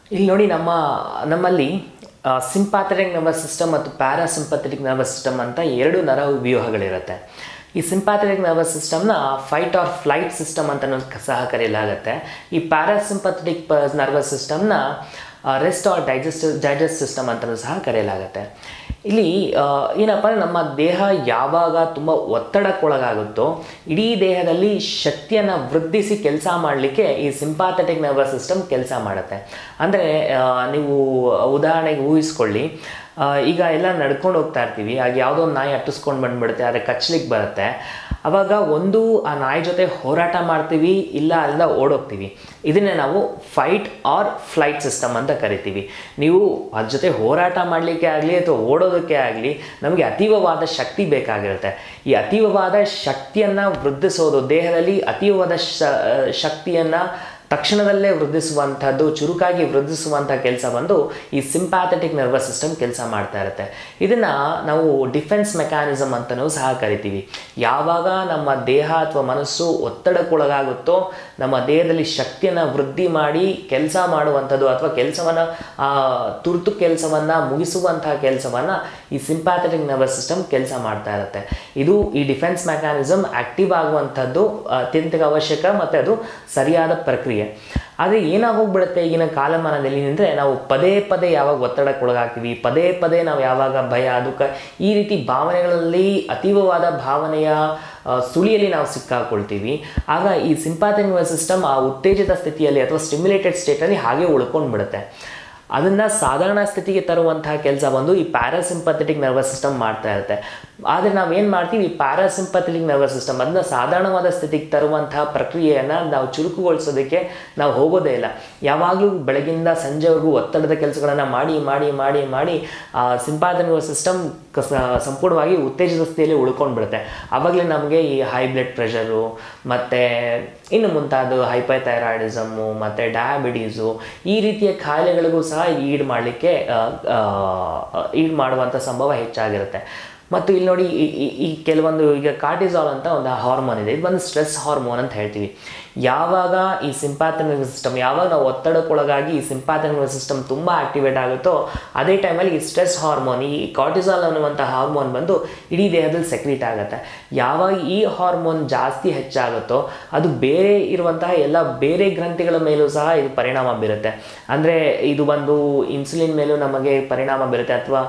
ಇಲ್ಲಿ ನೋಡಿ ನಮ್ಮ ನಮ್ಮಲ್ಲಿ ಸಿಂಪಾಥೆಟಿಕ್ ನರ್ವಸ್ ಸಿಸ್ಟಮ್ ಮತ್ತು ಪ್ಯಾರಾಸಿಂಪಥೆಟಿಕ್ ನರ್ವಸ್ ಸಿಸ್ಟಮ್ ಅಂತ ಎರಡು ನರ ವ್ಯೂಹಗಳಿರುತ್ತೆ ಈ ಸಿಂಪಾಥೆಟಿಕ್ ನರ್ವಸ್ ಸಿಸ್ಟಮ್ನ ಫೈಟ್ ಆರ್ ಫ್ಲೈಟ್ ಸಿಸ್ಟಮ್ ಅಂತಲೂ ಸಹ ಕರೆಯಲಾಗುತ್ತೆ ಈ ಪ್ಯಾರಾಸಿಂಪಥೆಟಿಕ್ ನರ್ವಸ್ ಸಿಸ್ಟಮ್ನ rest or digest digest system ಅಂತಲೂ ಸಹ ಕರೆಯಲಾಗುತ್ತೆ ಇಲ್ಲಿ ಆ, ಏನಪ್ಪ ಅಂದ್ರೆ ನಮ್ಮ ದೇಹ ಯಾವಾಗ ತುಂಬ ಒತ್ತಡಕ್ಕೊಳಗಾಗುತ್ತೋ ಇಡೀ ದೇಹದಲ್ಲಿ ಶಕ್ತಿಯನ್ನು ವೃದ್ಧಿಸಿ ಕೆಲಸ ಮಾಡಲಿಕ್ಕೆ ಈ ಸಿಂಪಾಥೆಟಿಕ್ ನರ್ವಸ್ ಸಿಸ್ಟಮ್ ಕೆಲಸ ಮಾಡುತ್ತೆ ಅಂದರೆ ನೀವು ಉದಾಹರಣೆಗೆ ಊಹಿಸ್ಕೊಳ್ಳಿ ಆ, ಈಗ ಎಲ್ಲ ನಡ್ಕೊಂಡು ಹೋಗ್ತಾ ಇರ್ತೀವಿ ಆಗ ಯಾವುದೋ ಒಂದು ನಾಯಿ ಅಟ್ಟಿಸ್ಕೊಂಡು ಬಂದ್ಬಿಡುತ್ತೆ ಆದರೆ ಕಚ್ಲಿಕ್ಕೆ ಬರುತ್ತೆ ಅವಾಗ ಒಂದು ಆ ನಾಯಿ ಜೊತೆ ಹೋರಾಟ ಮಾಡ್ತೀವಿ ಇಲ್ಲ ಅಲ್ಲಿಂದ ಓಡೋಗ್ತೀವಿ ಇದನ್ನೇ ನಾವು ಫೈಟ್ ಆರ್ ಫ್ಲೈಟ್ ಸಿಸ್ಟಮ್ ಅಂತ ಕರಿತೀವಿ ನೀವು ಅದ್ರ ಜೊತೆ ಹೋರಾಟ ಮಾಡಲಿಕ್ಕೆ ಆಗಲಿ ಅಥವಾ ಓಡೋದಕ್ಕೆ ಆಗಲಿ ನಮಗೆ ಅತೀವವಾದ ಶಕ್ತಿ ಬೇಕಾಗಿರುತ್ತೆ ಈ ಅತೀವವಾದ ಶಕ್ತಿಯನ್ನು ವೃದ್ಧಿಸೋದು ದೇಹದಲ್ಲಿ ಅತೀವವಾದ ಶ ಶಕ್ತಿಯನ್ನು ತಕ್ಷಣದಲ್ಲೇ ವೃದ್ಧಿಸುವಂಥದ್ದು ಚುರುಕಾಗಿ ವೃದ್ಧಿಸುವಂಥ ಕೆಲಸ ಬಂದು ಈ ಸಿಂಪ್ಯಾಥೆಟಿಕ್ ನರ್ವಸ್ ಸಿಸ್ಟಮ್ ಕೆಲಸ ಮಾಡ್ತಾ ಇರುತ್ತೆ ಇದನ್ನು ನಾವು ಡಿಫೆನ್ಸ್ ಮೆಕ್ಯಾನಿಸಮ್ ಅಂತಲೂ ಸಹ ಕರಿತೀವಿ ಯಾವಾಗ ನಮ್ಮ ದೇಹ ಅಥವಾ ಮನಸ್ಸು ಒತ್ತಡಕ್ಕೊಳಗಾಗುತ್ತೋ ನಮ್ಮ ದೇಹದಲ್ಲಿ ಶಕ್ತಿಯನ್ನು ವೃದ್ಧಿ ಮಾಡಿ ಕೆಲಸ ಮಾಡುವಂಥದ್ದು ಅಥವಾ ಕೆಲಸವನ್ನು ತುರ್ತು ಕೆಲಸವನ್ನು ಮುಗಿಸುವಂತಹ ಕೆಲಸವನ್ನು ಈ ಸಿಂಪ್ಯಾಥೆಟಿಕ್ ನರ್ವಸ್ ಸಿಸ್ಟಮ್ ಕೆಲಸ ಮಾಡ್ತಾ ಇರುತ್ತೆ ಇದು ಈ ಡಿಫೆನ್ಸ್ ಮೆಕ್ಯಾನಿಸಮ್ ಆಕ್ಟಿವ್ ಆಗುವಂಥದ್ದು ಅತ್ಯಂತ ಅವಶ್ಯಕ ಮತ್ತು ಅದು ಸರಿಯಾದ ಪ್ರಕ್ರಿಯೆ ಆದರೆ ಏನಾಗೋಗ್ಬಿಡುತ್ತೆ ಈಗಿನ ಕಾಲಮಾನದಲ್ಲಿ ಅಂದರೆ ನಾವು ಪದೇ ಪದೇ ಯಾವಾಗ ಒತ್ತಡಕ್ಕೊಳಗಾಗ್ತೀವಿ ಪದೇ ಪದೇ ನಾವು ಯಾವಾಗ ಭಯ ದುಃಖ ಈ ರೀತಿ ಭಾವನೆಗಳಲ್ಲಿ ಅತೀವವಾದ ಭಾವನೆಯ ಆ, ಸುಳಿಯಲ್ಲಿ ನಾವು ಸಿಕ್ಕಾಕೊಳ್ತೀವಿ ಆಗ ಈ ಸಿಂಪಾಥೆಟಿಕ್ ನರ್ವಸ್ ಸಿಸ್ಟಮ್ ಆ ಉತ್ತೇಜಿತ ಸ್ಥಿತಿಯಲ್ಲಿ ಅಥವಾ ಸ್ಟಿಮ್ಯುಲೇಟೆಡ್ ಸ್ಟೇಟಲ್ಲಿ ಹಾಗೆ ಉಳ್ಕೊಂಡು ಬಿಡುತ್ತೆ ಅದನ್ನು ಸಾಧಾರಣ ಸ್ಥಿತಿಗೆ ತರುವಂತಹ ಕೆಲಸ ಬಂದು ಈ ಪ್ಯಾರಾಸಿಂಪಥೆಟಿಕ್ ನರ್ವಸ್ ಸಿಸ್ಟಮ್ ಮಾಡ್ತಾ ಇರುತ್ತೆ ಆದರೆ ನಾವೇನು ಮಾಡ್ತೀವಿ ಈ ಪ್ಯಾರಾಸಿಂಪಥೆಟಿಕ್ ನರ್ವಸ್ ಸಿಸ್ಟಮ್ ಅದನ್ನ ಸಾಧಾರಣವಾದ ಸ್ಥಿತಿಗೆ ತರುವಂತಹ ಪ್ರಕ್ರಿಯೆಯನ್ನು ನಾವು ಚುರುಕುಗೊಳಿಸೋದಕ್ಕೆ ನಾವು ಹೋಗೋದೇ ಇಲ್ಲ ಯಾವಾಗಲೂ ಬೆಳಗಿಂದ ಸಂಜೆವರೆಗೂ ಒತ್ತಡದ ಕೆಲಸಗಳನ್ನು ಮಾಡಿ ಮಾಡಿ ಮಾಡಿ ಮಾಡಿ ಆ ಸಿಂಪಾಥೆಟಿಕ್ ನರ್ವಸ್ ಸಿಸ್ಟಮ್ ಸಂಪೂರ್ಣವಾಗಿ ಉತ್ತೇಜಿತ ಸ್ಥಿತಿಯಲ್ಲಿ ಉಳ್ಕೊಂಡು ಬಿಡುತ್ತೆ ಆವಾಗಲೇ ನಮಗೆ ಈ ಹೈ ಬ್ಲಡ್ ಪ್ರೆಷರು ಮತ್ತು ಇನ್ನು ಮುಂತಾದ ಹೈಪೈಥೈರಾಯ್ಡಿಸಮ್ಮು ಮತ್ತು ಡಯಾಬಿಟೀಸು ಈ ರೀತಿಯ ಕಾಯಿಲೆಗಳಿಗೂ ಸಹ ಈಡ್ ಮಾಡಲಿಕ್ಕೆ ಈಡ್ ಮಾಡುವಂಥ ಸಂಭವ ಹೆಚ್ಚಾಗಿರುತ್ತೆ ಮತ್ತು ಇಲ್ಲಿ ನೋಡಿ ಈ- ಈ- ಈ ಕೆಲವೊಂದು ಈಗ ಕಾರ್ಟಿಸಾಲ್ ಅಂತ ಒಂದು ಹಾರ್ಮೋನ್ ಇದೆ ಇದು ಒಂದು ಸ್ಟ್ರೆಸ್ ಹಾರ್ಮೋನ್ ಅಂತ ಹೇಳ್ತೀವಿ ಯಾವಾಗ ಈ ಸಿಂಪಾಥೆಟಿಕ್ ಸಿಸ್ಟಮ್ ಯಾವಾಗ ನಾವು ಒತ್ತಡಕ್ಕೊಳಗಾಗಿ ಈ ಸಿಂಪಾಥೆಟಿಕ್ ಸಿಸ್ಟಮ್ ತುಂಬ ಆಕ್ಟಿವೇಟ್ ಆಗುತ್ತೋ ಅದೇ ಟೈಮಲ್ಲಿ ಈ ಸ್ಟ್ರೆಸ್ ಹಾರ್ಮೋನ್ ಈ ಕಾರ್ಟಿಸಾಲ್ ಅನ್ನುವಂಥ ಹಾರ್ಮೋನ್ ಬಂದು ಇಡೀ ದೇಹದಲ್ಲಿ ಸೆಕ್ರೀಟ್ ಆಗುತ್ತೆ ಯಾವಾಗ ಈ ಹಾರ್ಮೋನ್ ಜಾಸ್ತಿ ಹೆಚ್ಚಾಗುತ್ತೋ ಅದು ಬೇರೆ ಇರುವಂತಹ ಎಲ್ಲ ಬೇರೆ ಗ್ರಂಥಿಗಳ ಮೇಲೂ ಸಹ ಇದು ಪರಿಣಾಮ ಬೀರುತ್ತೆ ಅಂದರೆ ಇದು ಬಂದು ಇನ್ಸುಲಿನ್ ಮೇಲೂ ನಮಗೆ ಪರಿಣಾಮ ಬೀರುತ್ತೆ ಅಥವಾ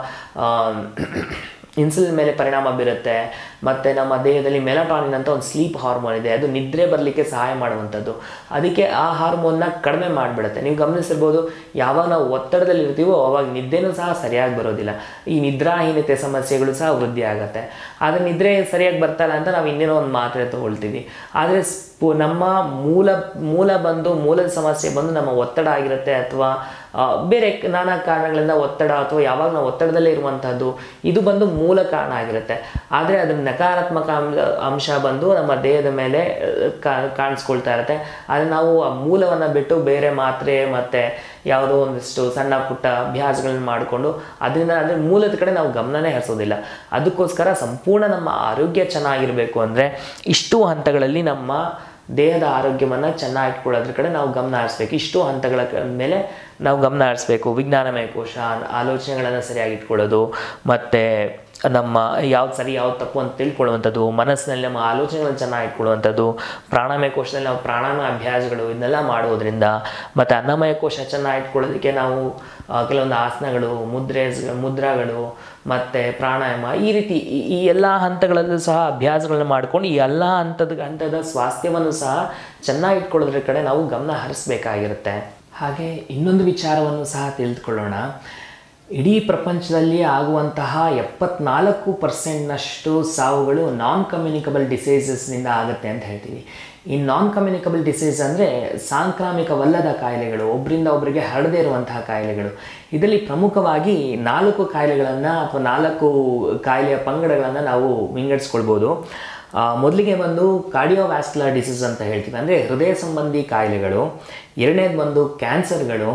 ಇನ್ಸುಲಿನ್ ಮೇಲೆ ಪರಿಣಾಮ ಬೀರುತ್ತೆ ಮತ್ತು ನಮ್ಮ ದೇಹದಲ್ಲಿ ಮೆಲಟಾನಿನ್ ಅಂತ ಒಂದು ಸ್ಲೀಪ್ ಹಾರ್ಮೋನ್ ಇದೆ ಅದು ನಿದ್ರೆ ಬರಲಿಕ್ಕೆ ಸಹಾಯ ಮಾಡುವಂಥದ್ದು ಅದಕ್ಕೆ ಆ ಹಾರ್ಮೋನ್ನ ಕಡಿಮೆ ಮಾಡಿಬಿಡುತ್ತೆ ನೀವು ಗಮನಿಸಿರ್ಬೋದು ಯಾವಾಗ ನಾವು ಒತ್ತಡದಲ್ಲಿ ಇರ್ತೀವೋ ಅವಾಗ ನಿದ್ದೆನೂ ಸಹ ಸರಿಯಾಗಿ ಬರೋದಿಲ್ಲ ಈ ನಿದ್ರಾಹೀನತೆ ಸಮಸ್ಯೆಗಳು ಸಹ ವೃದ್ಧಿ ಆಗುತ್ತೆ ಆದರೆ ನಿದ್ರೆ ಸರಿಯಾಗಿ ಬರ್ತಾಯಿಲ್ಲ ಅಂತ ನಾವು ಇನ್ನೇನೋ ಒಂದು ಮಾತ್ರೆ ತೊಗೊಳ್ತೀವಿ ಆದರೆ ಸ್ಪು ನಮ್ಮ ಮೂಲ ಮೂಲ ಬಂದು ಮೂಲದ ಸಮಸ್ಯೆ ಬಂದು ನಮ್ಮ ಒತ್ತಡ ಆಗಿರುತ್ತೆ ಅಥವಾ ಆ, ಬೇರೆ ಕ- ನಾನಾ ಕಾರಣಗಳಿಂದ ಒತ್ತಡ ಅಥವಾ ಯಾವಾಗ ನಾವು ಒತ್ತಡದಲ್ಲೇ ಇರುವಂಥದ್ದು ಇದು ಬಂದು ಮೂಲ ಕಾರಣ ಆಗಿರುತ್ತೆ ಆದರೆ ಅದರ ನಕಾರಾತ್ಮಕ ಅಂಶ ಅಂಶ ಬಂದು ನಮ್ಮ ದೇಹದ ಮೇಲೆ ಆ, ಕಾ- ಕಾಣಿಸ್ಕೊಳ್ತಾ ಇರುತ್ತೆ ಆದರೆ ನಾವು ಆ ಮೂಲವನ್ನು ಬಿಟ್ಟು ಬೇರೆ ಮಾತ್ರೆ ಮತ್ತು ಯಾವುದೋ ಒಂದಿಷ್ಟು ಸಣ್ಣ ಪುಟ್ಟ ಅಭ್ಯಾಸಗಳನ್ನ ಮಾಡಿಕೊಂಡು ಅದರಿಂದ ಅದ್ರ ಮೂಲದ ಕಡೆ ನಾವು ಗಮನನೇ ಹರಿಸೋದಿಲ್ಲ ಅದಕ್ಕೋಸ್ಕರ ಸಂಪೂರ್ಣ ನಮ್ಮ ಆರೋಗ್ಯ ಚೆನ್ನಾಗಿರಬೇಕು ಅಂದರೆ ಇಷ್ಟು ಹಂತಗಳಲ್ಲಿ ನಮ್ಮ ದೇಹದ ಆರೋಗ್ಯವನ್ನು ಚೆನ್ನಾಗಿ ಇಟ್ಕೊಳ್ಳೋದ್ರ ಕಡೆ ನಾವು ಗಮನ ಹರಿಸ್ಬೇಕು ಇಷ್ಟು ಹಂತಗಳ ಕ- ಮೇಲೆ ನಾವು ಗಮನ ಹರಿಸ್ಬೇಕು ವಿಜ್ಞಾನಮಯ ಕೋಶ ಆಲೋಚನೆಗಳನ್ನು ಸರಿಯಾಗಿ ಇಟ್ಕೊಳ್ಳೋದು ಮತ್ತು ನಮ್ಮ ಯಾವ್ದು ಸರಿ ಯಾವ್ದು ತಪ್ಪು ಅಂತ ತಿಳ್ಕೊಳ್ಳುವಂಥದ್ದು ಮನಸ್ಸಿನಲ್ಲಿ ನಮ್ಮ ಆಲೋಚನೆಗಳನ್ನು ಚೆನ್ನಾಗಿ ಇಟ್ಕೊಳ್ಳುವಂಥದ್ದು ಪ್ರಾಣಾಮಯ ಕೋಶದಲ್ಲಿ ನಾವು ಪ್ರಾಣಾಯಾಮ ಅಭ್ಯಾಸಗಳು ಇದನ್ನೆಲ್ಲ ಮಾಡೋದ್ರಿಂದ ಮತ್ತು ಅನ್ನಮಯ ಕೋಶ ಚೆನ್ನಾಗಿ ಇಟ್ಕೊಳ್ಳೋದಕ್ಕೆ ನಾವು ಆ, ಕೆಲವೊಂದು ಆಸನಗಳು ಮುದ್ರೆ ಮುದ್ರಾಗಳು ಮತ್ತು ಪ್ರಾಣಾಯಾಮ ಈ ರೀತಿ ಈ- ಈ ಎಲ್ಲ ಹಂತಗಳಲ್ಲೂ ಸಹ ಅಭ್ಯಾಸಗಳನ್ನ ಮಾಡ್ಕೊಂಡು ಈ ಎಲ್ಲ ಹಂತದ ಹಂತದ ಸ್ವಾಸ್ಥ್ಯವನ್ನು ಸಹ ಚೆನ್ನಾಗಿ ಇಟ್ಕೊಳ್ಳೋದ್ರ ಕಡೆ ನಾವು ಗಮನ ಹರಿಸ್ಬೇಕಾಗಿರುತ್ತೆ ಹಾಗೆ ಇನ್ನೊಂದು ವಿಚಾರವನ್ನು ಸಹ ತಿಳಿದುಕೊಳ್ಳೋಣ ಇಡೀ ಪ್ರಪಂಚದಲ್ಲಿ ಆಗುವಂತಹ ಎಪ್ಪತ್ನಾಲ್ಕು ಪರ್ಸೆಂಟ್ನಷ್ಟು ಸಾವುಗಳು ನಾನ್ ಕಮ್ಯುನಿಕಬಲ್ ಡಿಸೀಸಸ್ನಿಂದ ಆಗುತ್ತೆ ಅಂತ ಹೇಳ್ತೀವಿ ಈ ನಾನ್ ಕಮ್ಯುನಿಕಬಲ್ ಡಿಸೀಸ್ ಅಂದರೆ ಸಾಂಕ್ರಾಮಿಕವಲ್ಲದ ಕಾಯಿಲೆಗಳು ಒಬ್ಬರಿಂದ ಒಬ್ಬರಿಗೆ ಹರಡದೇ ಇರುವಂತಹ ಕಾಯಿಲೆಗಳು ಇದರಲ್ಲಿ ಪ್ರಮುಖವಾಗಿ ನಾಲ್ಕು ಕಾಯಿಲೆಗಳನ್ನು ಅಥವಾ ನಾಲ್ಕು ಕಾಯಿಲೆಯ ಪಂಗಡಗಳನ್ನು ನಾವು ವಿಂಗಡಿಸ್ಕೊಳ್ಬೋದು ಆ, ಮೊದಲಿಗೆ ಬಂದು ಕಾರ್ಡಿಯೋವ್ಯಾಸ್ಕ್ಯುಲರ್ ಡಿಸೀಸ್ ಅಂತ ಹೇಳ್ತೀವಿ ಅಂದರೆ ಹೃದಯ ಸಂಬಂಧಿ ಕಾಯಿಲೆಗಳು ಎರಡನೇದು ಬಂದು ಕ್ಯಾನ್ಸರ್ಗಳು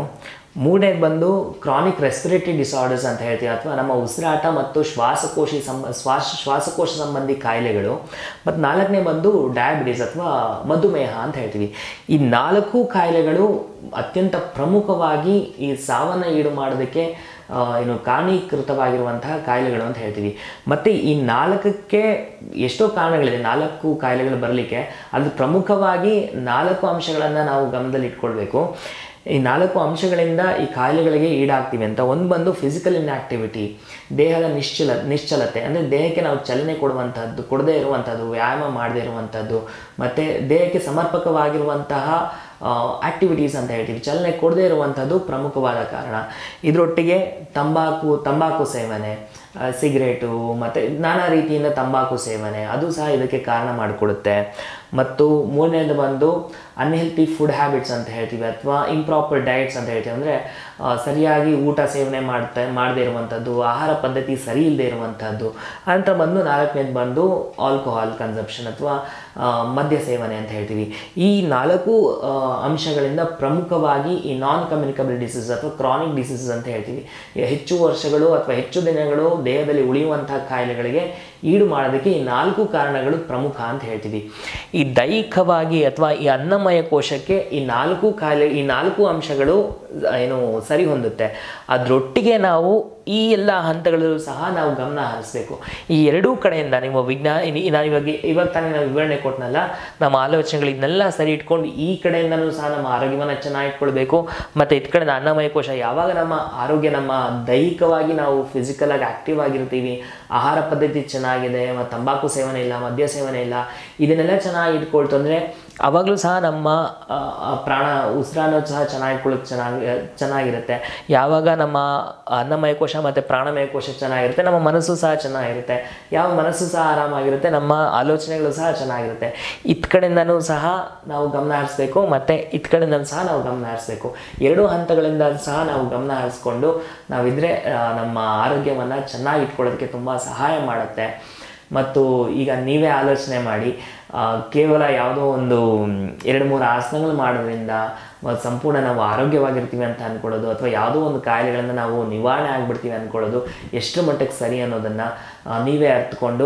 ಮೂರನೇದು ಬಂದು ಕ್ರಾನಿಕ್ ರೆಸ್ಪಿರೇಟರಿ ಡಿಸಾರ್ಡರ್ಸ್ ಅಂತ ಹೇಳ್ತೀವಿ ಅಥವಾ ನಮ್ಮ ಉಸಿರಾಟ ಮತ್ತು ಶ್ವಾಸಕೋಶಿ ಸಂಬ ಶ್ವಾಸ ಶ್ವಾಸಕೋಶ ಸಂಬಂಧಿ ಕಾಯಿಲೆಗಳು ಮತ್ತು ನಾಲ್ಕನೇ ಬಂದು ಡಯಾಬಿಟಿಸ್ ಅಥವಾ ಮಧುಮೇಹ ಅಂತ ಹೇಳ್ತೀವಿ ಈ ನಾಲ್ಕು ಕಾಯಿಲೆಗಳು ಅತ್ಯಂತ ಪ್ರಮುಖವಾಗಿ ಈ ಸಾವನ್ನು ಈಡು ಮಾಡೋದಕ್ಕೆ ಆ, ಏನು ಕಾರಣೀಕೃತವಾಗಿರುವಂತಹ ಕಾಯಿಲೆಗಳು ಅಂತ ಹೇಳ್ತೀವಿ ಮತ್ತು ಈ ನಾಲ್ಕಕ್ಕೆ ಎಷ್ಟೋ ಕಾರಣಗಳಿದೆ ನಾಲ್ಕು ಕಾಯಿಲೆಗಳು ಬರಲಿಕ್ಕೆ ಅದು ಪ್ರಮುಖವಾಗಿ ನಾಲ್ಕು ಅಂಶಗಳನ್ನು ನಾವು ಗಮನದಲ್ಲಿ ಇಟ್ಕೊಳ್ಬೇಕು ಈ ನಾಲ್ಕು ಅಂಶಗಳಿಂದ ಈ ಕಾಯಿಲೆಗಳಿಗೆ ಈಡಾಗ್ತೀವಿ ಅಂತ ಒಂದು ಬಂದು ಫಿಸಿಕಲ್ ಇನ್ಆಕ್ಟಿವಿಟಿ ದೇಹದ ನಿಶ್ಚಲ ನಿಶ್ಚಲತೆ ಅಂದರೆ ದೇಹಕ್ಕೆ ನಾವು ಚಲನೆ ಕೊಡುವಂಥದ್ದು ಕೊಡದೇ ಇರುವಂಥದ್ದು ವ್ಯಾಯಾಮ ಮಾಡದೇ ಇರುವಂಥದ್ದು ಮತ್ತು ದೇಹಕ್ಕೆ ಸಮರ್ಪಕವಾಗಿರುವಂತಹ ಆ್ಯಕ್ಟಿವಿಟೀಸ್ ಅಂತ ಹೇಳ್ತೀವಿ ಚಲನೆ ಕೊಡದೇ ಇರುವಂಥದ್ದು ಪ್ರಮುಖವಾದ ಕಾರಣ ಇದರೊಟ್ಟಿಗೆ ತಂಬಾಕು ತಂಬಾಕು ಸೇವನೆ ಆ, ಸಿಗರೇಟು ಮತ್ತು ನಾನಾ ರೀತಿಯಿಂದ ತಂಬಾಕು ಸೇವನೆ ಅದು ಸಹ ಇದಕ್ಕೆ ಕಾರಣ ಮಾಡಿಕೊಡುತ್ತೆ ಮತ್ತು ಮೂರನೇದು ಬಂದು ಅನ್ಹೆಲ್ತಿ ಫುಡ್ ಹ್ಯಾಬಿಟ್ಸ್ ಅಂತ ಹೇಳ್ತೀವಿ ಅಥವಾ ಇಂಪ್ರಾಪರ್ ಡಯಟ್ಸ್ ಅಂತ ಹೇಳ್ತೀವಿ ಅಂದರೆ ಸರಿಯಾಗಿ ಊಟ ಸೇವನೆ ಮಾಡ್ತಾ ಮಾಡದೇ ಇರುವಂಥದ್ದು ಆಹಾರ ಪದ್ಧತಿ ಸರಿ ಇಲ್ಲದೆ ಇರುವಂಥದ್ದು ಅಂತ ಬಂದು ನಾಲ್ಕನೇದು ಬಂದು ಆಲ್ಕೋಹಾಲ್ ಕನ್ಸಂಪ್ಷನ್ ಅಥವಾ ಆ, ಮದ್ಯ ಸೇವನೆ ಅಂತ ಹೇಳ್ತೀವಿ ಈ ನಾಲ್ಕು ಆ, ಅಂಶಗಳಿಂದ ಪ್ರಮುಖವಾಗಿ ಈ ನಾನ್ ಕಮ್ಯುನಿಕಬಲ್ ಡಿಸೀಸ್ ಅಥವಾ ಕ್ರಾನಿಕ್ ಡಿಸೀಸಸ್ ಅಂತ ಹೇಳ್ತೀವಿ ಈ ಹೆಚ್ಚು ವರ್ಷಗಳು ಅಥವಾ ಹೆಚ್ಚು ದಿನಗಳು ದೇಹದಲ್ಲಿ ಉಳಿಯುವಂತಹ ಕಾಯಿಲೆಗಳಿಗೆ ಈಡು ಮಾಡೋದಕ್ಕೆ ಈ ನಾಲ್ಕು ಕಾರಣಗಳು ಪ್ರಮುಖ ಅಂತ ಹೇಳ್ತೀವಿ ಈ ದೈಹಿಕವಾಗಿ ಅಥವಾ ಈ ಅನ್ನಮಯ ಕೋಶಕ್ಕೆ ಈ ನಾಲ್ಕು ಕಾಯಿಲೆ ಈ ನಾಲ್ಕು ಅಂಶಗಳು ಏನು ಸರಿ ಹೊಂದುತ್ತೆ ಅದರೊಟ್ಟಿಗೆ ನಾವು ಈ ಎಲ್ಲ ಹಂತಗಳಲ್ಲೂ ಸಹ ನಾವು ಗಮನ ಹರಿಸ್ಬೇಕು ಈ ಎರಡೂ ಕಡೆಯಿಂದ ನಿಮ್ಮ ವಿಜ್ಞಾನ ನಾನು ಇವಾಗ ಇವಾಗ ತಾನೇ ನಾವು ವಿವರಣೆ ಕೊಟ್ಟನಲ್ಲ ನಮ್ಮ ಆಲೋಚನೆಗಳು ಇದನ್ನೆಲ್ಲ ಸರಿ ಇಟ್ಕೊಂಡು ಈ ಕಡೆಯಿಂದನೂ ಸಹ ನಮ್ಮ ಆರೋಗ್ಯವನ್ನು ಚೆನ್ನಾಗಿ ಇಟ್ಕೊಳ್ಬೇಕು ಮತ್ತು ಇದ್ ಕಡೆ ಅನ್ನಮಯ ಕೋಶ ಯಾವಾಗ ನಮ್ಮ ಆರೋಗ್ಯ ನಮ್ಮ ದೈಹಿಕವಾಗಿ ನಾವು ಫಿಸಿಕಲ್ ಆಗಿ ಆಕ್ಟಿವ್ ಆಗಿರ್ತೀವಿ ಆಹಾರ ಪದ್ಧತಿ ಚೆನ್ನಾಗಿದೆ ಮತ್ತು ತಂಬಾಕು ಸೇವನೆ ಇಲ್ಲ ಮದ್ಯ ಸೇವನೆ ಇಲ್ಲ ಇದನ್ನೆಲ್ಲ ಚೆನ್ನಾಗಿ ಇಟ್ಕೊಳ್ತು ಅಂದರೆ ಆವಾಗಲೂ ಸಹ ನಮ್ಮ ಆ, ಆ ಪ್ರಾಣ ಉಸಿರಾಟ ಸಹ ಚೆನ್ನಾಗಿ ಇಟ್ಕೊಳ್ಳೋದು ಚೆನ್ನಾಗಿ ಚೆನ್ನಾಗಿರುತ್ತೆ ಯಾವಾಗ ನಮ್ಮ ಅನ್ನಮಯ ಕೋಶ ಮತ್ತು ಪ್ರಾಣಮಯ ಕೋಶ ಚೆನ್ನಾಗಿರುತ್ತೆ ನಮ್ಮ ಮನಸ್ಸು ಸಹ ಚೆನ್ನಾಗಿರುತ್ತೆ ಯಾವ ಮನಸ್ಸು ಸಹ ಆರಾಮಾಗಿರುತ್ತೆ ನಮ್ಮ ಆಲೋಚನೆಗಳು ಸಹ ಚೆನ್ನಾಗಿರುತ್ತೆ ಇತ್ ಕಡೆಯಿಂದನೂ ಸಹ ನಾವು ಗಮನ ಹರಿಸ್ಬೇಕು ಮತ್ತು ಇತ್ ಕಡೆಯಿಂದನೂ ಸಹ ನಾವು ಗಮನ ಹರಿಸ್ಬೇಕು ಎರಡೂ ಹಂತಗಳಿಂದ ಸಹ ನಾವು ಗಮನ ಹರಿಸ್ಕೊಂಡು ನಾವಿದ್ರೆ ಆ, ನಮ್ಮ ಆರೋಗ್ಯವನ್ನು ಚೆನ್ನಾಗಿ ಇಟ್ಕೊಳ್ಳೋದಕ್ಕೆ ತುಂಬ ಸಹಾಯ ಮಾಡುತ್ತೆ ಮತ್ತು ಈಗ ನೀವೇ ಆಲೋಚನೆ ಮಾಡಿ ಆ, ಕೇವಲ ಯಾವುದೋ ಒಂದು ಮ್, ಎರಡು ಮೂರು ಆಸನಗಳು ಮಾಡೋದ್ರಿಂದ ಮತ್ತು ಸಂಪೂರ್ಣ ನಾವು ಆರೋಗ್ಯವಾಗಿರ್ತೀವಿ ಅಂತ ಅಂದ್ಕೊಳ್ಳೋದು ಅಥವಾ ಯಾವುದೋ ಒಂದು ಕಾಯಿಲೆಗಳಿಂದ ನಾವು ನಿವಾರಣೆ ಆಗಿಬಿಡ್ತೀವಿ ಅಂದ್ಕೊಳ್ಳೋದು ಎಷ್ಟು ಮಟ್ಟಕ್ಕೆ ಸರಿ ಅನ್ನೋದನ್ನು ನೀವೇ ಅರ್ಥಕೊಂಡು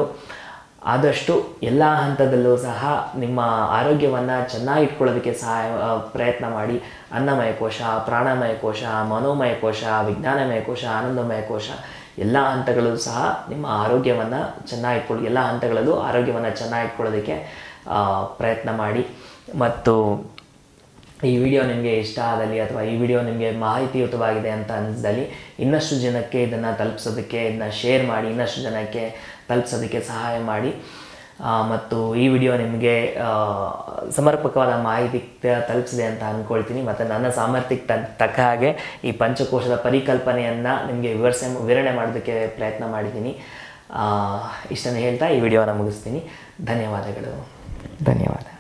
ಆದಷ್ಟು ಎಲ್ಲ ಹಂತದಲ್ಲೂ ಸಹ ನಿಮ್ಮ ಆರೋಗ್ಯವನ್ನು ಚೆನ್ನಾಗಿ ಇಟ್ಕೊಳ್ಳೋದಕ್ಕೆ ಸಹಾಯ ಆ, ಪ್ರಯತ್ನ ಮಾಡಿ ಅನ್ನಮಯ ಕೋಶ ಪ್ರಾಣಮಯ ಕೋಶ ಮನೋಮಯ ಕೋಶ ವಿಜ್ಞಾನಮಯ ಕೋಶ ಆನಂದಮಯ ಕೋಶ ಎಲ್ಲ ಹಂತಗಳಲ್ಲೂ ಸಹ ನಿಮ್ಮ ಆರೋಗ್ಯವನ್ನು ಚೆನ್ನಾಗಿ ಇಟ್ಕೊಳ್ಳಿ ಎಲ್ಲ ಹಂತಗಳಲ್ಲೂ ಆರೋಗ್ಯವನ್ನು ಚೆನ್ನಾಗಿ ಇಟ್ಕೊಳ್ಳೋದಕ್ಕೆ ಆ, ಪ್ರಯತ್ನ ಮಾಡಿ ಮತ್ತು ಈ ವಿಡಿಯೋ ನಿಮಗೆ ಇಷ್ಟ ಆದಲ್ಲಿ ಅಥವಾ ಈ ವಿಡಿಯೋ ನಿಮಗೆ ಮಾಹಿತಿಯುತವಾಗಿದೆ ಅಂತ ಅನಿಸಿದಲ್ಲಿ ಇನ್ನಷ್ಟು ಜನಕ್ಕೆ ಇದನ್ನು ತಲುಪಿಸೋದಕ್ಕೆ ಇದನ್ನ ಶೇರ್ ಮಾಡಿ ಇನ್ನಷ್ಟು ಜನಕ್ಕೆ ತಲುಪಿಸೋದಕ್ಕೆ ಸಹಾಯ ಮಾಡಿ ಆ, ಮತ್ತು ಈ ವಿಡಿಯೋ ನಿಮಗೆ ಆ, ಸಮರ್ಪಕವಾದ ಮಾಹಿತಿ ತ- ತಲುಪಿಸಿದೆ ಅಂತ ಅಂದ್ಕೊಳ್ತೀನಿ ಮತ್ತು ನನ್ನ ಸಾಮರ್ಥ್ಯಕ್ಕೆ ತ ತಕ್ಕ ಹಾಗೆ ಈ ಪಂಚಕೋಶದ ಪರಿಕಲ್ಪನೆಯನ್ನು ನಿಮಗೆ ವಿವರಿಸ ವಿವರಣೆ ಮಾಡೋದಕ್ಕೆ ಪ್ರಯತ್ನ ಮಾಡಿದ್ದೀನಿ ಆ, ಇಷ್ಟನ್ನು ಹೇಳ್ತಾ ಈ ವಿಡಿಯೋನ ಮುಗಿಸ್ತೀನಿ ಧನ್ಯವಾದಗಳು ಧನ್ಯವಾದ